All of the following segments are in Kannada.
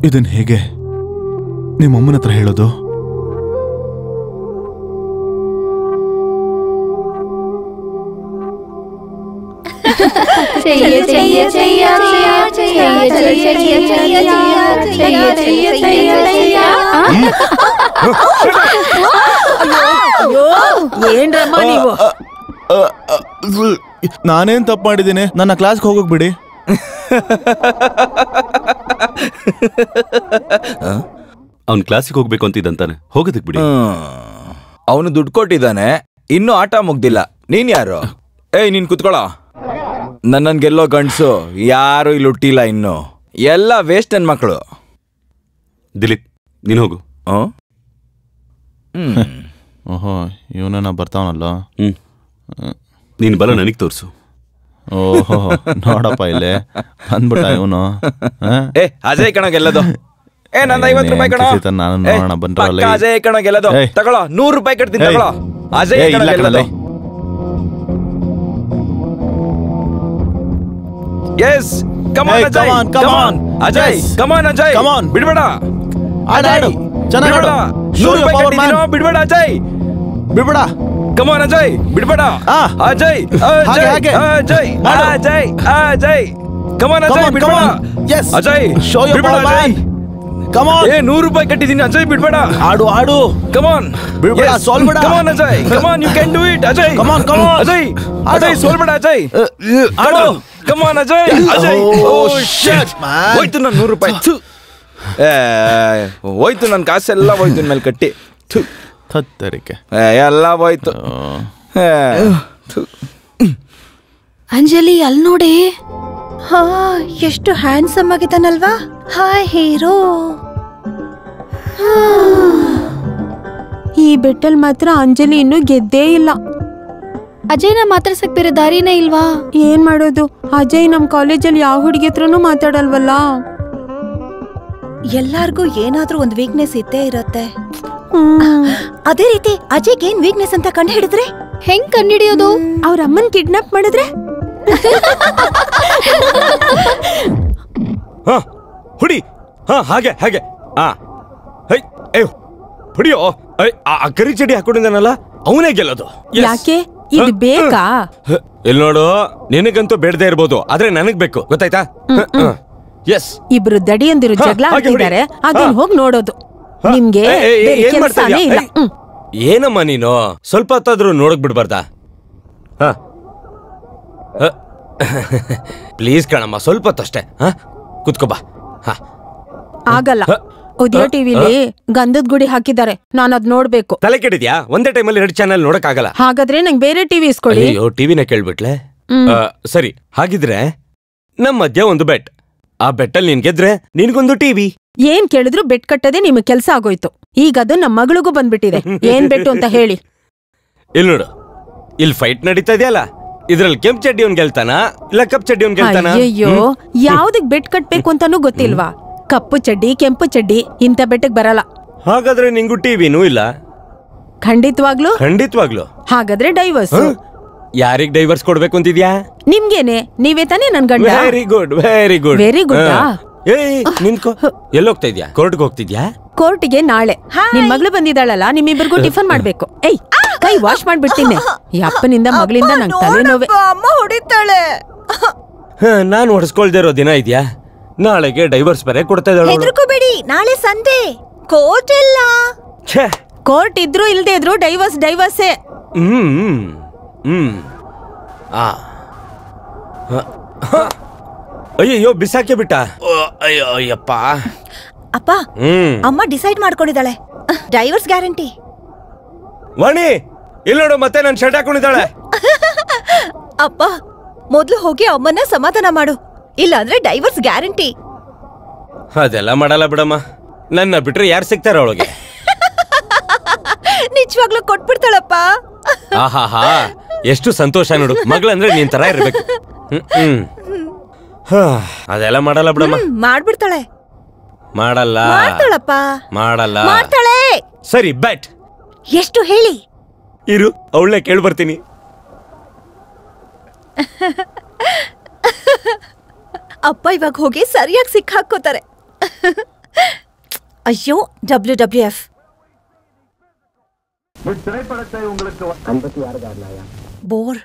ಇದನ್ ಹೇಗೆ ನಿಮ್ಮ ಅಮ್ಮನ ಹತ್ರ ಹೇಳೋದು చెయ్య చెయ్య చెయ్య చెయ్య చెయ్య చెయ్య చెయ్య చెయ్య చెయ్య చెయ్య చెయ్య ಏನ್ರಮ್ಮ ನೀವು ನಾನೇನ್ ತಪ್ಪು ಮಾಡಿದ್ದೀನಿ ನನ್ನ ಕ್ಲಾಸ್ಗೆ ಹೋಗಕ್ ಬಿಡಿ ಅವ್ನ್ ಕ್ಲಾಸಿಗೆ ಹೋಗ್ಬೇಕು ಅಂತಿದ್ದಂತಾನೆ ಹೋಗೋದಕ್ ಬಿಡಿ ಅವನು ದುಡ್ಡು ಕೊಟ್ಟಿದ್ದಾನೆ ಇನ್ನೂ ಆಟ ಮುಗ್ದಿಲ್ಲ ನೀನ್ ಯಾರು ಏಯ್ ನೀನ್ ಕುತ್ಕೊಳ ನನ್ನನ್ ಗೆಲ್ಲೋ ಗಂಡ್ಸು ಯಾರು ಇಲ್ಲಿ ಹುಟ್ಟಿಲ್ಲ ಇನ್ನು ಎಲ್ಲ ವೇಸ್ಟ್ ನನ್ ಮಕ್ಕಳು ದಿಲೀಪ್ ನೀನ್ ಹೋಗು ಓಹೋ ಇವನ ಬರ್ತಾವನಲ್ಲ ಹ್ಮ್ ನೀನ್ ಬಲ ನನಗ್ ತೋರ್ಸು ಓಹೋ ನೋಡಪ್ಪ ಇಲ್ಲೇ ಬಂದ್ಬಿಟ್ಟ ಇವನು ಏ ಅಜಯ್ ಕಣ ಗೆಲ್ಲದು ಏ ನಂದ ಐವತ್ತು ರೂಪಾಯಿ ಕಣ ಕಿಸಿತ ನಾನು ಏ, ನೋಡೋಣ ಬಂದ್ರಲ್ಲ ಪಕ್ಕ ಅಜಯ್ ಕಣ ಗೆಲ್ಲದು ಏಯ್. ತಗೊಳ್ಳೋ ನೂರು ರೂಪಾಯಿ ಕಟ್ತೀನಿ ಏಯ್. ತಗೊಳ್ಳೋ ಅಜಯ್ ಏಯ್, ಕಣ ಇಲ್ಲ ಗೆಲ್ಲದು ಕಣಲೇ. ಎಸ್ ಕಮಾನ್ ಏಯ್, Ajay come on, come come on on. Ajay Yes. Come on Ajay Come on. ಬಿಡ್ಬೇಡ ಆಡು, ಆಡು. ಚೆನ್ನಾಗ್ ಬಿಡ್ಬೇಡ. ಆಡು. ನೂರು Show your ರೂಪಾಯಿ power, ಕಟ್ಟಿದ್ದೀನೋ? man. ಬಿಡ್ಬೇಡ ಅಜಯ್ ಬಿಡ್ಬೇಡ ಕಮಾನ್ ಅಜಯ್ ಬಿಡ್ಬೇಡ ಆ. ಅಜಯ್ ಹಾಗೆ, ಅಜಯ್ ಹಾಗೆ. ಅಜಯ್ ಮಾಡು. ಅಜಯ್ ಅಜಯ್ ಕಮಾನ್ Come Ajay on, ಬಿಡ್ಬೇಡ come on. Yes. Ajay Show your ಬಿಡ್ಬೇಡ power, Ajay man. Come on. ಏ ನೂರು ರೂಪಾಯಿ ಕಟ್ಟಿದ್ದೀನಿ ಅಜಯ್ ಬಿಡ್ಬೇಡ ಆಡು ಆಡು ಕಮಾನ್ ಬಿಡ್ಬೇಡ, ಸೋಲ್ಬೇಡ. Come on Ajay come on you can do it Ajay Come on, come on. Ajay ಆಡು. ಅಜಯ್ ಸೋಲ್ಬೇಡ ಅಜಯ್ ಆಡು ಕಮಾನ್ ಅಜಯ್ ಅಜಯ್ Oh, ಓ shit, ಶಿಟ್ man. ಹೋಯ್ತು ನನ್ನ ನೂರು ರೂಪಾಯಿ ಥು. ಏ ಹೋಯ್ತು ನನ್ನ ಕಾಸೆಲ್ಲ ಹೋಯ್ತು ನನ್ನ ಮೇಲೆ ಕಟ್ಟಿ ಥು. ತತ್ತರಿಕೆ ಏ, ಎಲ್ಲ ಹೋಯ್ತು ಏ, ಥು. ಅಂಜಲಿ ಅಲ್ಲಿ ನೋಡಿ ಹಾ ಎಷ್ಟು ಹ್ಯಾಂಡ್ಸಮ್ ಆಗಿದ್ದಾನಲ್ವಾ ಹಾಯ್ ಹೀರೋ ಈ ಬೆಟ್ಟಲ್ ಮಾತ್ರ ಅಂಜಲಿ ಇನ್ನೂ ಗೆದ್ದೇ ಇಲ್ಲ ಅಜಯ್ನ ಮಾತಾಡ್ಸಕ್ ಬೇರೆ ದಾರಿನೇ ಇಲ್ವಾ ಏನ್ ಮಾಡೋದು ಅಜಯ್ ನಮ್ ಕಾಲೇಜಲ್ಲಿ ಯಾವ ಹುಡುಗಿ ಹತ್ರನೂ ಮಾತಾಡಲ್ವಲ್ಲ ಎಲ್ಲಾರ್ಗೂ ಏನಾದ್ರೂ ಒಂದು ವೀಕ್ನೆಸ್ ಇದ್ದೇ ಇರತ್ತೆ ಹ್ಮ್. ಅದೇ ರೀತಿ ಅಜಯ್ಗೆ ಏನ್ ವೀಕ್ನೆಸ್ ಅಂತ ಕಂಡು ಹಿಡಿದ್ರೆ ಹೆಂಗ್ ಕಂಡಿಡಿಯೋದು ಅವ್ರ ಅಮ್ಮನ್ ಕಿಡ್ನಾಪ್ ಮಾಡಿದ್ರೆ ಹಾ ಹುಡಿ ಹಾ ಹಾಗೆ ಹಾಗೆ ಹಾ ಹೈ ಏ ಹುಡಿಯೋ ಐ, ಆ ಆ ಕರಿ ಚಡಿ ಹಾಕೊಂಡಿದ್ದಾನಲ್ಲ ಅವನೇ ಗೆಲ್ಲೋದು Yes. ಯಾಕೆ ಇದು ಬೇಕಾ ಹ, ಇಲ್ ನೋಡು ನಿನಗಂತೂ ಬೇಡದೇ ಇರ್ಬೋದು ಆದ್ರೆ ನನಗ್ ಬೇಕು ಗೊತ್ತಾಯ್ತಾ ಎಸ್ ಇಬ್ರು ದಡಿಯಂದಿರು ಹಾ, ಜಗಳ ಹಾಗೆ ಹೊಡಿ. ಆಡ್ತಿದ್ದಾರೆ ಅದನ್ನ ಹಾ. ಹೋಗ್ ನೋಡೋದು ನಿಮ್ಗೆ ಬೇರೆ ಕೆಲ್ಸಾನೇ ಇಲ್ಲ ಹ್ಮ್. ಏನಮ್ಮ ನೀನು ಸ್ವಲ್ಪ ಹೊತ್ತಾದ್ರೂ ನೋಡಕ್ ಬಿಡ್ಬಾರ್ದಾ ಹ ಪ್ಲೀಸ್ ಕಣಮ್ಮ ಸ್ವಲ್ಪ ಹೊತ್ತಷ್ಟೇ ಹ ಕುತ್ಕೋ ಬಾ ಹ ಆಗಲ್ಲ ಹ. ಉದಯ ಹ. ಟಿವಿಲಿ ಗಂಧದ ಗುಡಿ ಹಾಕಿದ್ದಾರೆ ನಾನು ಅದ್ ನೋಡ್ಬೇಕು ತಲೆ ಕೆಟ್ಟಿದ್ಯಾ ಒಂದೇ ಟೈಮಲ್ಲಿ ಎರಡು ಚಾನೆಲ್ ನೋಡಕ್ ಆಗಲ್ಲ ಹಾಗಾದ್ರೆ ನಂಗೆ ಬೇರೆ ಟಿವಿ ಇಸ್ಕೊಳ್ಳಿ ಅಯ್ಯೋ ಟಿವಿನ ಕೇಳ್ಬಿಟ್ಲೆ ಹ್ಮ್. ಆ, ಸರಿ ಹಾಗಿದ್ರೆ ನಮ್ ಮಧ್ಯ ಒಂದು ಬೆಟ್ ಆ ಬೆಟ್ಟಲ್ಲಿ ನೀನ್ ಗೆದ್ರೆ ನಿನ್ಗೊಂದು ಟಿವಿ ಏನ್ ಕೇಳಿದ್ರು ಬೆಟ್ ಕಟ್ಟದೆ ನಿಮಗ್ ಕೆಲ್ಸ ಆಗೋಯ್ತು ಈಗ ಅದು ನಮ್ ಮಗಳಿಗೂ ಬಂದ್ಬಿಟ್ಟಿದೆ ಏನ್ ಬೆಟ್ಟು ಅಂತ ಹೇಳಿ ಇಲ್ಲಿ ನೋಡು ಇಲ್ಲಿ ಫೈಟ್ ನಡೀತಾ ಇದೆಯಲ್ಲ ಇದ್ರಲ್ಲಿ ಕೆಂಪ್ ಚಡ್ಡಿ ಅವ್ನ್ ಗೆಲ್ತಾನ ಇಲ್ಲ ಕಪ್ ಚಡ್ಡಿ ಅವ್ನ್ ಗೆಲ್ತಾನ ಅಯ್ಯಯ್ಯೋ ಯಾವ್ದಕ್ ಬೆಟ್ ಕಟ್ಬೇಕು ಅಂತಾನೂ ಗೊತ್ತಿಲ್ವಾ ಕಪ್ಪು ಚಡ್ಡಿ ಕೆಂಪು ಚಡ್ಡಿ ಇಂಥ ಬೆಟ್ಟಕ್ ಬರಲ್ಲ ಹಾಗಾದ್ರೆ ನಿಂಗೂ ಟಿವಿನೂ ಇಲ್ಲ ಖಂಡಿತವಾಗ್ಲು ಖಂಡಿತವಾಗ್ಲು ಹಾಗಾದ್ರೆ ಡೈವರ್ಸ್ ಯಾರಿಗ್ ಡೈವರ್ಸ್ ಕೊಡ್ಬೇಕು ಅಂತಿದ್ಯಾ ನಿಮ್ಗೇನೆ ನೀವೇ ತಾನೇ ನನ್ ಗಂಡ very good very good Very good ಆ? ಏಯ್ ನಿಂತ್ಕೋ ಎಲ್ಲೋಗ್ತಾ ಇದ್ಯಾ ಕೋರ್ಟ್ಗೆ ಹೋಗ್ತಿದ್ಯಾ ಕೋರ್ಟಿಗೆ ನಾಳೆ ನಿನ್ ಮಗಳು ಬಂದಿದ್ದಾಳಲ್ಲ ನಿಮ್ಮಿಬ್ಬರಿಗೂ ಟಿಫನ್ ಮಾಡ್ಬೇಕು ಏಯ್ ಕೈ ವಾಶ್ ಮಾಡ್ಬಿಡ್ತೀನಿ ಈ ಅಪ್ಪನಿಂದ ಮಗಳಿಂದ ನಂಗೆ ತಲೆನೋವೆ ಅಮ್ಮ ಹೊಡಿತಾಳೆ ಹ, ನಾನ್ ಹೊಡ್ಸ್ಕೊಳ್ದೇ ಇರೋ ದಿನ ಇದ್ಯಾ ನಾಳೆಗೆ ಡೈವರ್ಸ್ ಬೇರೆ ಕೊಡ್ತಾ ಇದ್ದಾಳೆ ಅವ್ಳು. ಹೆದರ್ಕೋಬೇಡಿ ನಾಳೆ ಸಂಡೆ ಕೋರ್ಟ್ ಇಲ್ಲ ಛೇ ಕೋರ್ಟ್ ಇದ್ರು ಇಲ್ದೇ ಇದ್ರು ಡೈವರ್ಸ್ ಡೈವರ್ಸೇ ಹ್ಮ್ ಹ್ಮ್, ಹ್ಮ್ ಆ ಹ, ಹ. ಅಯ್ಯಯ್ಯೋ ಬಿಸಾಕೆ ಬಿಟ್ಟ ಓ, ಅಯ್ಯೋ ಅಯ್ಯಪ್ಪ ಅಪ್ಪ ಹ್ಮ್ ಅಮ್ಮ ಡಿಸೈಡ್ ಮಾಡ್ಕೊಂಡಿದ್ದಾಳೆ ಡೈವರ್ಸ್ ಗ್ಯಾರಂಟಿ ವಾಣಿ ಇಲ್ಲಿ ನೋಡು ಮತ್ತೆ ನನ್ ಶರ್ಟ್ ಹಾಕೊಂಡಿದ್ದಾಳೆ ಅಪ್ಪ ಮೊದ್ಲು ಹೋಗಿ ಅಮ್ಮನ್ನ ಸಮಾಧಾನ ಮಾಡು ಇಲ್ಲ ಅಂದ್ರೆ ಡೈವರ್ಸ್ ಗ್ಯಾರಂಟಿ ಅದೆಲ್ಲ ಮಾಡಲ್ಲ ಬಿಡಮ್ಮ ನನ್ನ ಬಿಟ್ರೆ ಯಾರು ಸಿಗ್ತಾರ ಅವಳಿಗೆ ನಿಜವಾಗ್ಲೂ ಕೊಟ್ಬಿಡ್ತಾಳಪ್ಪ ಆಹಾಹಾ ಎಷ್ಟು ಸಂತೋಷ ನೋಡು ಮಗಳಂದ್ರೆ ನೀನ್ ತರ ಇರ್ಬೇಕು ಹ್ಮ್, ಹ್ಮ್ ಹಾ, ಅದೆಲ್ಲ ಮಾಡಲ್ಲ ಬಿಡಮ್ಮ ಹ್ಮ್, ಮಾಡ್ಬಿಡ್ತಾಳೆ ಮಾಡಲ್ಲ ಮಾಡ್ತಾಳಪ್ಪ ಮಾಡಲ್ಲ ಮಾಡ್ತಾಳೆ ಸರಿ ಬ್ಯಾಟ್ ಎಷ್ಟು ಹೇಳಿ ಇರು ಅವಳನ್ನೇ ಕೇಳಿ ಬರ್ತೀನಿ ಅಪ್ಪ ಇವಾಗ ಹೋಗಿ ಸರಿಯಾಗಿ ಸಿಕ್ ಹಾಕೋತಾರೆ ಅಯ್ಯೋ ಡಬ್ಲ್ಯೂ ಡಬ್ಲ್ಯೂ ಎಫ್ ಬೋರ್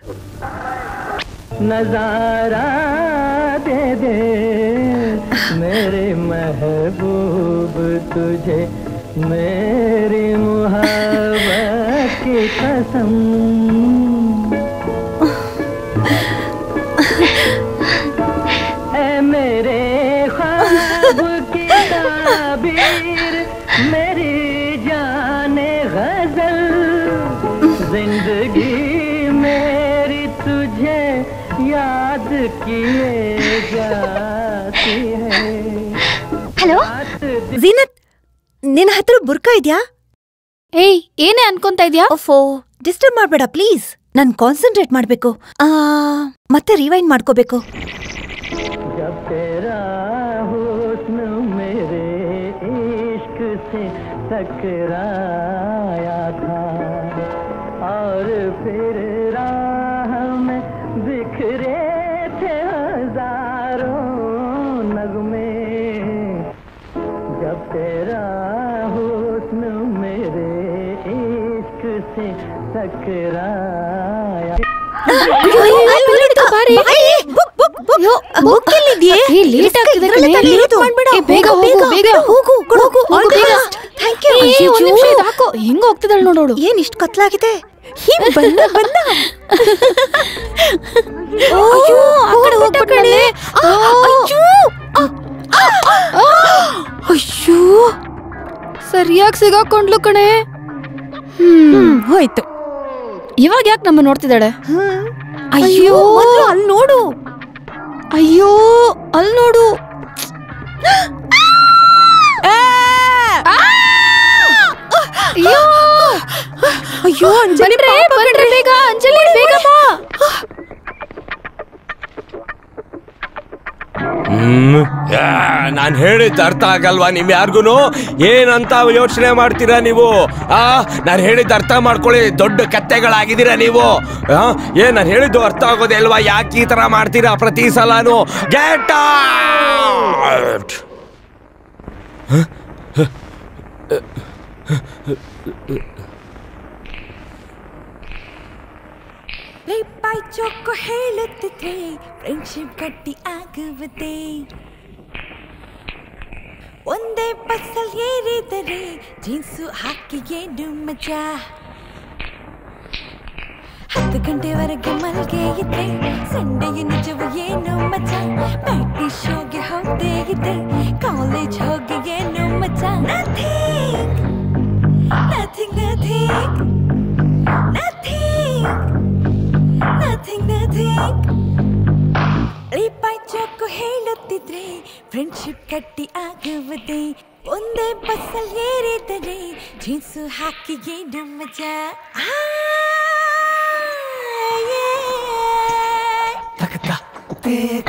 नजारा दे दे मेरे महबूब तुझे मेरी मुहब्बत की कसम ऐ मेरे ख्वाब की ताबीर मेरी जाने गजल जिंदगी मेरी तुझे याद किए जाती है ಹಲೋ ಜೀನತ್ ನಿನ್ನ ಹತ್ರ ಬುರ್ಕಾ ಇದ್ಯಾ ಏಯ್ ಏನೇ ಅನ್ಕೊಂತ ಇದ್ಯಾ ಓಫೋ ಡಿಸ್ಟರ್ಬ್ ಮಾಡ್ಬೇಡ ಪ್ಲೀಸ್ ನಾನ್ ಕಾನ್ಸಂಟ್ರೇಟ್ ಮಾಡ್ಬೇಕು ಆ, ಮತ್ತೆ ರಿವೈಂಡ್ ಮಾಡ್ಕೋಬೇಕು जब तेरा हुस्न मेरे इश्क से टकराया था और फिर राह में बिखरे थे हजारों नगमे जब तेरा हुस्न मेरे इश्क से टकराया ಏ, late ಆಗ್ತಿದೆ ಕಣೆ. ಏ, ಬೇಗ ಹೋಗು, ಬೇಗ. ಹೋಗು ಹೋಗು ಹೋಗು, ಬೇಗ. ಥ್ಯಾಂಕ್ ಯು ಏ, ಒಂದ್ ನಿಮಿಷ ಇದು ಹಾಕೋ ಹೆಂಗ್ ಹೋಗ್ತಿದ್ದಾಳ ನೋಡೋಡು ಏನ್ ಇಷ್ಟು ಕತ್ಲಾಗಿದೆ ಬಂದ ಬಂದ ಅಯ್ಯೋ ಆ ಕಡೆ ಹೋಗ್ಬಿಟ್ಟಾಳೆ ಅಯ್ಯೋ ಸರಿಯಾಗಿ ಸಿಗಾಕೊಂಡ್ಲು ಕಣೆ ಹ್ಮ್ ಹೋಯ್ತು ಇವಾಗ ಯಾಕೆ ನಮ್ಮ ನೋಡ್ತಿದ್ದಾಳೆ ಅಯ್ಯೋ ಮೊದ್ಲು ಅಲ್ಲಿ ನೋಡು ಅಯ್ಯೋ ಅಲ್ಲಿ ನೋಡು ಅಯ್ಯೋ ಅಯ್ಯೋ ಅಂಜಲಿ ಬಂದ್ರೆ ಬಂದ್ರೆ ಬೇಗ ಅಂಜಲಿ ಬೇಗ ಬಾ ಹ್ಮ್ ನಾನು ಹೇಳಿದ್ದು ಅರ್ಥ ಆಗಲ್ವಾ ನಿಮ್ ಯಾರಿಗೂ ಏನಂತ ಯೋಚನೆ ಮಾಡ್ತೀರಾ ನೀವು ಆ ನಾನು ಹೇಳಿದ್ದು ಅರ್ಥ ಮಾಡ್ಕೊಳ್ಳಿ ದೊಡ್ಡ ಕತ್ತೆಗಳಾಗಿದ್ದೀರಾ ನೀವು ಆ, ಏನ್ ನಾನು ಹೇಳಿದ್ದು ಅರ್ಥ ಆಗೋದೇ ಅಲ್ವಾ ಯಾಕೆ ಈ ತರ ಮಾಡ್ತೀರಾ ಪ್ರತಿ ಸಲಾನು ಗೆಟ್ ಔಟ್ ಬಾಯ್ ಚೊಕ್ಕು ಹೇಳುತ್ತಿದ್ರೆ ಫ್ರೆಂಡ್ಶಿಪ್ ಗಟ್ಟಿ ಆಗುವುದೇ ಒಂದೇ ಬಸ್ಸಲ್ ಏರಿದರೆ ಜೀನ್ಸು ಹಾಕಿ ಏನು ಮಜಾ ಹತ್ತು ಗಂಟೆವರೆಗೆ ಮಲ್ಗೆ ಇದ್ರೆ ಸಂಡೆಯ ನಿಜವು ಏನು ಮಜಾ ಬ್ಯಾಟಿ ಶೋಗೆ ಹೋಗದೆ ಇದ್ರೆ ಕಾಲೇಜ್ ಹೋಗಿ ಏನು ಮಜಾ nothing nothing nothing nothing nothing nothing ಬಾಯ್ ಚೊಕ್ಕು ಹೇಳುತ್ತಿದ್ರೆ ಫ್ರೆಂಡ್ಶಿಪ್ ಗಟ್ಟಿ ಆಗುವುದೇ ಒಂದೇ ಬಸ್ಸಲ್ ಏರಿದರೆ ಜೀನ್ಸು ಹಾಕಿ ಏನು ಮಜಾ ಆ, yeah.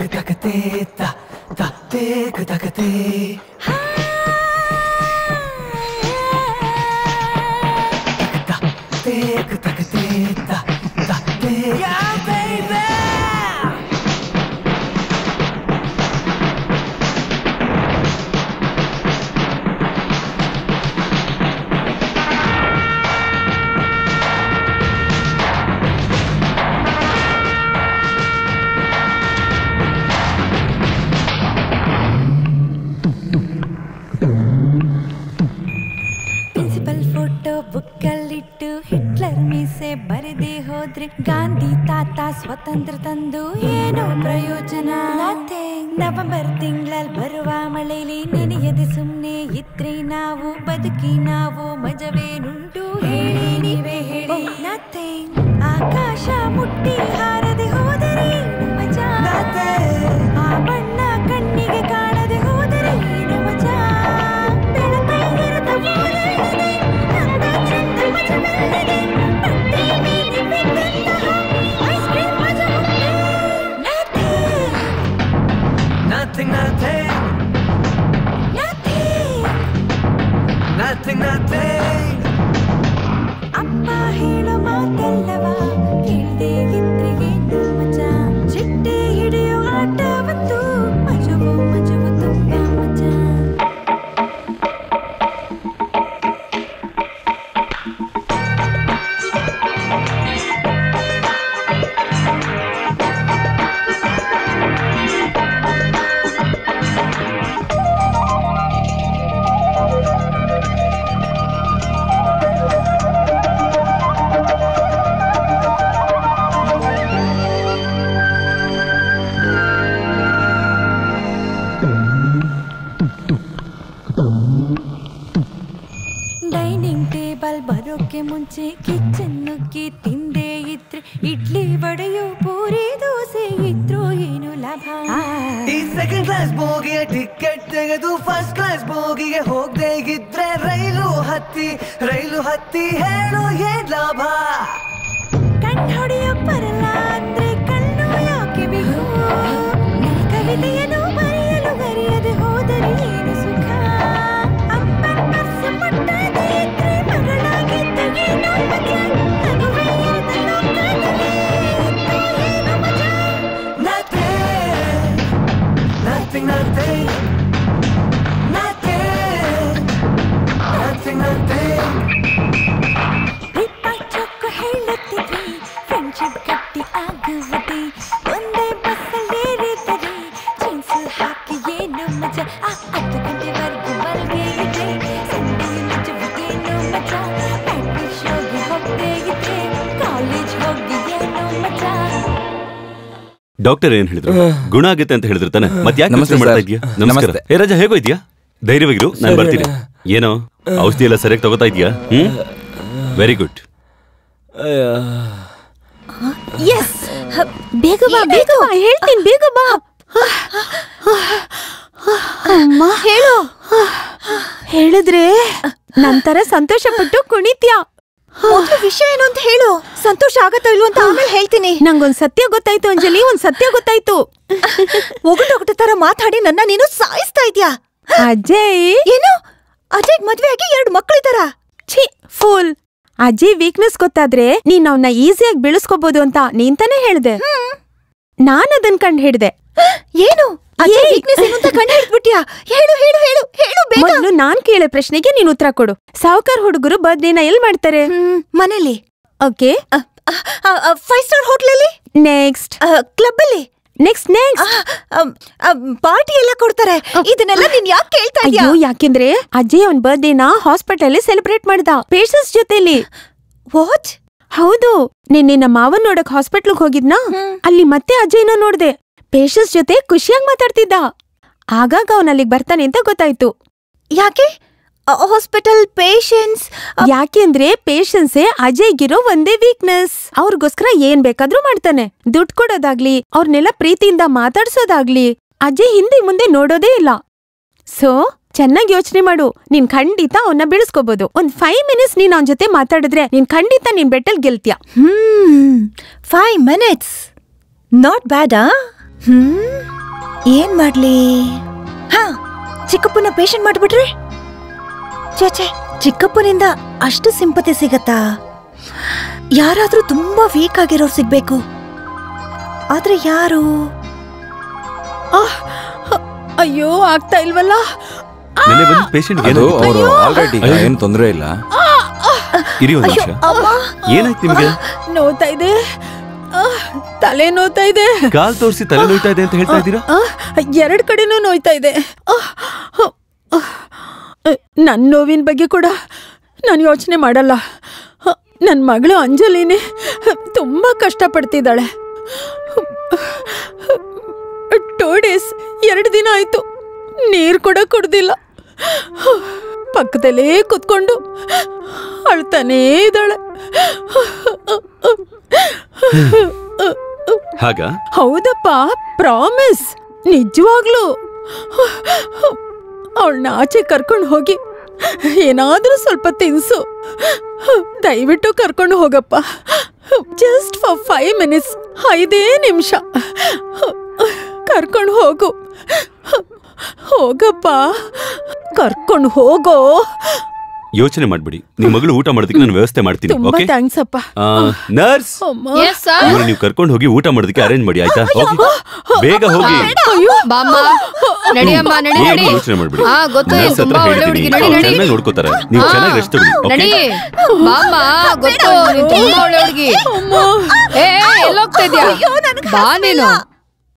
ಪ್ರಿನ್ಸಿಪಲ್ ಫೋಟೋ ಬುಕ್ಕಲ್ಲಿಟ್ಟು ಹಿಟ್ಲರ್ ಮೀಸೆ ಬರೆದೇ ಹೋದ್ರೆ ಗಾಂಧಿ ತಾತ ಸ್ವತಂತ್ರ ತಂದು ಏನು ಪ್ರಯೋಜನ ನವೆಂಬರ್ ತಿಂಗಳಲ್ಲಿ ಬರುವ ಮಳೆಲಿ ನೆನೆಯದೆ ಸುಮ್ನೆ ಇದ್ರೆ ನಾವು ಬದುಕಿ ನಾವು ಮಜವೇನುಂಟು ಹೇಳಿ ನೀವೇ ಹೇಳಿ ನಥಿಂಗ್ ಆಕಾಶ ಮುಟ್ಟಿ ಹಾರದೆ ಹೋದರೆ ಏನು ಮಜಾ ಆ ಬಣ್ಣ ಕಣ್ಣಿಗೆ ಕಾಣದೆ ಹೋದರೆ ಏನು ಮಜಾ ಬೆಳಕೈಗಿರದ ಊರಲ್ಲಿದೆ, ಅಂದ ಚಂದ ಮಜವೆಲ್ಲಿದೆ, ಬಟ್ಟೆ ಮೇಲೆ ಬಿದ್ದಂತಹ ice cream ಮಜ ಉಂಟೆ. Nothing, Nothing, nothing, nothing. nothing, nothing. ಅಪ್ಪ ಹೇಳೋ ಮಾತೆಲ್ಲವ ಕೇಳ್ದೆ ಇದ್ರೆ ಏನು ಆಚೆ ಕಿಚನ್ ನುಗ್ಗಿ ತಿಂದೇ ಇದ್ರೆ ಇಡ್ಲಿ ವಡೆಯು ಪೂರಿ ದೋಸೆ ಇದ್ರು ಏನು ಲಾಭ ಈ ಸೆಕೆಂಡ್ ಕ್ಲಾಸ್ ಬೋಗಿಯ ಟಿಕೆಟ್ ತೆಗೆದು ಫಸ್ಟ್ ಕ್ಲಾಸ್ ಬೋಗಿಗೆ ಹೋಗದೆ ಇದ್ರೆ ರೈಲು ಹತ್ತಿ ರೈಲು ಹತ್ತಿ ಹೇಳು ಏನ್ ಲಾಭ ಕಣ್ ಹೊಡೆಯೋಕ್ ಬರಲ್ಲ ಅಂದ್ರೆ ಕಣ್ಣು ಯಾಕೆ ಬೇಕು ನಾ ಕವಿತೆಯನ್ನು ಬರೆಯಲು ಬರೆಯದೆ ಹೋದರೆ ಏನು ಸುಖ ಅಪ್ಪನ್ ಪರ್ಸ್ ಮುಟ್ಟದೆ ಇದ್ರೆ ಮಗಳಾಗಿದ್ದು ಏನೋ ಮಜಾ ನಗುವೆ ಇರದ ಲೋಕದಲ್ಲಿ ಇದ್ದು ಏನೋ ಮಜಾ Nothing, nothing, nothing, nothing, nothing. ರಿಪ್ಪ ಚೊಕ್ಕ ಹೇಳುತ್ತಿದ್ವಿ ಫ್ರೆಂಡ್ಶಿಪ್ ಗಟ್ಟಿ ಆಗುವುದೇ ಒಂದೇ ಬಸ್ಸಲ್ಲೇರಿದರೆ ಜೀನ್ಸ್ ಹಾಕಿ ಏನು ಮಜಾ ಆ ಹತ್ತು ಗಂಟೆವರೆಗೂ ಮಲ್ಗೆ ಇದೆ ಸಂಡೆಯು ನಿಜವೂ ಏನು ಮಜಾ ಮ್ಯಾಟ್ನಿ ಶೋಗೆ ಹೋಗದೆ ಇದ್ರೆ ಕಾಲೇಜ್ ಹೋಗಿ ಏನು ಮಜಾ ಡಾಕ್ಟರ್ ಏನ್ ಹೇಳಿದ್ರು ಗುಣ ಆಗುತ್ತೆ ಅಂತ ಹೇಳಿದ್ರು ತಾನೆ ಮತ್ತೆ ಯಾಕೆ ನಮಸ್ತೆ ಯೋಚ್ನೆ ಮಾಡ್ತಾ ಸರ್. ಇದೀಯಾ ನಮಸ್ಕಾರ ನಮಸ್ತೆ. ಏ ರಾಜ ಹೇಗೋ ಇದೆಯಾ ಧೈರ್ಯವಾಗಿರು ನಾನು ಬರ್ತೀನಿ ಏನೋ ಔಷಧಿ ಎಲ್ಲ ಸರಿಯಾಗಿ ತಗೋತಾ ಇದೀಯಾ ಹ್ಮ್ ವೆರಿ ಗುಡ್ ಎಸ್ ಬೇಗ ಬಾ ಬೇಗ ಬಾ ಹೇಳ್ತೀನಿ ಬೇಗ ಬಾ ಅಮ್ಮ ಹೇಳು ಹೇಳಿದ್ರೆ ನಂತರ ಸಂತೋಷ ಪಟ್ಟು ಕುಣಿತ್ಯಾ ಮೊದ್ಲು ವಿಷಯ ಏನು ಅಂತ ಹೇಳು ಸಂತೋಷ ಆಗತ್ತೋ ಇಲ್ವೋ ಅಂತ ಆಮೇಲೆ ಹೇಳ್ತೀನಿ ನಂಗೊಂದ್ ಸತ್ಯ ಗೊತ್ತಾಯ್ತು ಅಂಜಲಿ ಒಂದ್ ಸತ್ಯ ಗೊತ್ತಾಯ್ತು ಒಗಟು ಒಗಟು ತರ ಮಾತಾಡಿ ನನ್ನ ನೀನು ಸಾಯಿಸ್ತಾ ಇದ್ಯಾ ಅಜಯ್ ಏನು ಅಜಯ್ ಮದ್ವೆ ಆಗಿ ಎರಡು ಮಕ್ಕಳಿದಾರ ಛೀ ಫೂಲ್ ಅಜಯ್ ವೀಕ್ನೆಸ್ ಗೊತ್ತಾದ್ರೆ ನೀನ್ ಅವನ್ನ ಈಸಿಯಾಗಿ ಬೆಳೆಸ್ಕೋಬಹುದು ಅಂತ ನೀನ್ ತಾನೇ ಹೇಳ್ದೆ ನಾನ್ ಅದನ್ ಕಂಡ್ ಹಿಡ್ದೆ ಏನು ಅಜಯ್ ಏಯ್! ವೀಕ್ನೆಸ್ ಏನು ಅಂತ ಕಂಡು ಹಿಡ್ಬಿಟ್ಯಾ ಹೇಳು ಹೇಳು ಹೇಳು ಹೇಳು ಬೇಗ ಮೊದ್ಲು ನಾನ್ ಕೇಳೋ ಪ್ರಶ್ನೆಗೆ ನೀನ್ ಉತ್ತರ ಕೊಡು ಸಾವುಕಾರ್ ಹುಡುಗರು ಬರ್ತ್ಡೇನ ಎಲ್ ಮಾಡ್ತಾರೆ ಹ್ಮ್, ಮನೇಲಿ ಓಕೆ ಫೈವ್ ಸ್ಟಾರ್ ಹೋಟ್ಲಲ್ಲಿ ನೆಕ್ಸ್ಟ್ ಕ್ಲಬ್ ಅಲ್ಲಿ ನೆಕ್ಸ್ಟ್ ನೆಕ್ಸ್ಟ್ ಪಾರ್ಟಿ ಎಲ್ಲ ಕೊಡ್ತಾರೆ ಇದನ್ನೆಲ್ಲ ನೀನ್ ಯಾಕೆ ಕೇಳ್ತಾ ಇದ್ಯಾ ಅಯ್ಯೋ ಯಾಕೆಂದ್ರೆ ಅಜಯ್ ಅವನ್ ಬರ್ತ್ಡೇನ ಹಾಸ್ಪಿಟಲ್ ಅಲ್ಲಿ ಸೆಲೆಬ್ರೇಟ್ ಮಾಡ್ದ ಪೇಷನ್ಸ್ ಜೊತೆಲಿ ವಾಟ್ ಹೌದು ನಿನ್ನೆ ನಮ್ಮ ಮಾವನ್ ನೋಡಕ್ ಹಾಸ್ಪಿಟ್ಲ್ಗ್ ಹೋಗಿದ್ನಾ ಅಲ್ಲಿ ಮತ್ತೆ ಅಜಯ್ನ ನೋಡ್ದೆ ಪೇಷನ್ಸ್ ಜೊತೆ ಖುಷಿಯಾಗಿ ಮಾತಾಡ್ತಿದ್ದ ಆಗಾಗ ಅವನ್ ಅಲ್ಲಿಗ್ ಬರ್ತಾನೆ ಅಂತ ಗೊತ್ತಾಯ್ತು ಯಾಕೆ ಹಾಸ್ಪಿಟಲ್ ಪೇಷನ್ಸ್ ಯಾಕೆಂದ್ರೆ ಪೇಷನ್ಸೇ ಅಜಯ್ಗಿರೋ ಒಂದೇ ವೀಕ್ನೆಸ್ ಅವ್ರಿಗೋಸ್ಕರ ಏನ್ ಬೇಕಾದ್ರೂ ಮಾಡ್ತಾನೆ ದುಡ್ಡು ಕೊಡೋದಾಗ್ಲಿ ಅವ್ರನ್ನೆಲ್ಲ ಪ್ರೀತಿಯಿಂದ ಮಾತಾಡ್ಸೋದಾಗ್ಲಿ ಅಜಯ್ ಹಿಂದೆ ಮುಂದೆ ನೋಡೋದೇ ಇಲ್ಲ ಸೊ ಚೆನ್ನಾಗಿ ಯೋಚನೆ ಮಾಡು ನೀನ್ ಖಂಡಿತ ಅವನ್ನ ಬೆಳೆಸ್ಕೋಬಹುದು ಒಂದ್ ಫೈವ್ ಮಿನಿಟ್ಸ್ ನೀನ್ ಅವನ್ ಜೊತೆ ಮಾತಾಡಿದ್ರೆ ನೀನ್ ಖಂಡಿತ ನೀನ್ ಬೆಟ್ಟಲ್ ಗೆಲ್ತ್ಯಾ ಹ್ಮ್ ಫೈವ್ ಮಿನಿಟ್ಸ್ ನಾಟ್ ಬ್ಯಾಡಾ ಹ್ಮ್ ಏನ್ ಮಾಡ್ಲಿ ಹಾ ಚಿಕ್ಕಪ್ಪನ ಪೇಷಂಟ್ ಮಾಡ್ಬಿಟ್ರೆ ಚೇಚೆ ಚಿಕ್ಕಪ್ಪನಿಂದ ಅಷ್ಟು ಸಿಂಪತಿ ಸಿಗತ್ತಾ ಯಾರಾದ್ರೂ ತುಂಬಾ ವೀಕ್ ಆಗಿರೋರು ಸಿಗ್ಬೇಕು ಆದ್ರೆ ಯಾರು ಅಯ್ಯೋ ಆಗ್ತಾ ಇಲ್ವಲ್ಲ ನೆನ್ನೆ ಬಂದ ಪೇಷಂಟ್ ಅದು ಅವರು ಆಲ್ರೆಡಿ ಏನು ತೊಂದರೆ ಇಲ್ಲ ಇರಿ ಒಂದ್ ನಿಮಿಷ ಏನಾಯ್ತು ನಿಮ್ಗೆ ನೋತಾ ಇದೆ ಆ, ತಲೆ ನೋತಾ ಇದೆ ಕಾಲ್ ತೋರಿಸಿ ತಲೆ ನೋಯ್ತಾ ಇದೆ ಅಂತ ಹೇಳ್ತಾ ಇದ್ದೀರಾ ಆ, ಎರಡ್ ಕಡೆನೂ ನೋಯ್ತಾ ಇದೆ ಆ, ಆ, ಆ, ನನ್ ನೋವಿನ ಬಗ್ಗೆ ಕೂಡ ನಾನು ಯೋಚನೆ ಮಾಡಲ್ಲ ಆ, ನನ್ ಮಗಳು ಅಂಜಲಿನೇ ತುಂಬಾ ಕಷ್ಟಪಡ್ತಿದ್ದಾಳೆ ಟೂ ಡೇಸ್ ಎರಡು ದಿನ ಆಯ್ತು ನೀರು ಕೂಡ ಕುಡ್ದಿಲ್ಲ ಪಕ್ಕದಲ್ಲೇ ಕುತ್ಕೊಂಡು ಅಳ್ತಾನೇ ಇದ್ದಾಳೆ ಹಾಗ ಹೌದಪ್ಪ ಪ್ರಾಮಿಸ್ ನಿಜವಾಗ್ಲು ಅವಳನ್ನ ಆಚೆ ಕರ್ಕೊಂಡು ಹೋಗಿ ಏನಾದ್ರೂ ಸ್ವಲ್ಪ ತಿನ್ಸು ದಯವಿಟ್ಟು ಕರ್ಕೊಂಡು ಹೋಗಪ್ಪ ಜಸ್ಟ್ ಫಾರ್ ಫೈವ್ ಮಿನಿಟ್ಸ್ ಐದೇ ನಿಮಿಷ ಕರ್ಕೊಂಡು ಹೋಗು ಹೋಗಪ್ಪ ಕರ್ಕೊಂಡು ಹೋಗೋ ಯೋಚನೆ ಮಾಡ್ಬಿಡಿ ನಿಮ್ ಮಗಳು ಊಟ ಮಾಡೋದಕ್ಕೆ ನಾನು ವ್ಯವಸ್ಥೆ ಮಾಡ್ತೀನಿ ತುಂಬಾ ಓಕೆ ಥ್ಯಾಂಕ್ಸ್ ಅಪ್ಪ ನರ್ಸ್ ಅಮ್ಮ ಇವ್ರು ನೀವು ಕರ್ಕೊಂಡು ಹೋಗಿ ಊಟ ಮಾಡೋದಕ್ಕೆ ಅರೇಂಜ್ ಮಾಡಿ ಆಯ್ತಾ ಹೋಗಿ ಬೇಗ ಹೋಗಿ ಅಯ್ಯೋ ಬಾಮ್ಮ ನಡಿಯಮ್ಮ ನಡಿ ಏನು ನಡಿ ಯೋಚನೆ ಮಾಡ್ಬಿಡಿ ಹಾ ಗೊತ್ತು ನೀನ್ ನರ್ಸ್ ಹತ್ರ ತುಂಬಾ ಒಳ್ಳೆ ಹೇಳ್ತೀನಿ ಹುಡುಗಿ ನಡಿ ಅವ್ರು ನಡಿ ಚೆನ್ನಾಗಿ ನೋಡ್ಕೋತಾರೆ ನೀವು ಹಾ, ಚೆನ್ನಾಗಿ ರೆಸ್ಟ್ ತಗೊಳ್ಳಿ ನಡಿ ಓಕೆ ಬಾಮ್ಮ ಗೊತ್ತು ನೀನ್ ತುಂಬಾ ಒಳ್ಳೆ ಹುಡುಗಿ ಏ ಎಲ್ಲೋಗ್ತಾ ಇದ್ಯಾ ಬಾ ನೀನು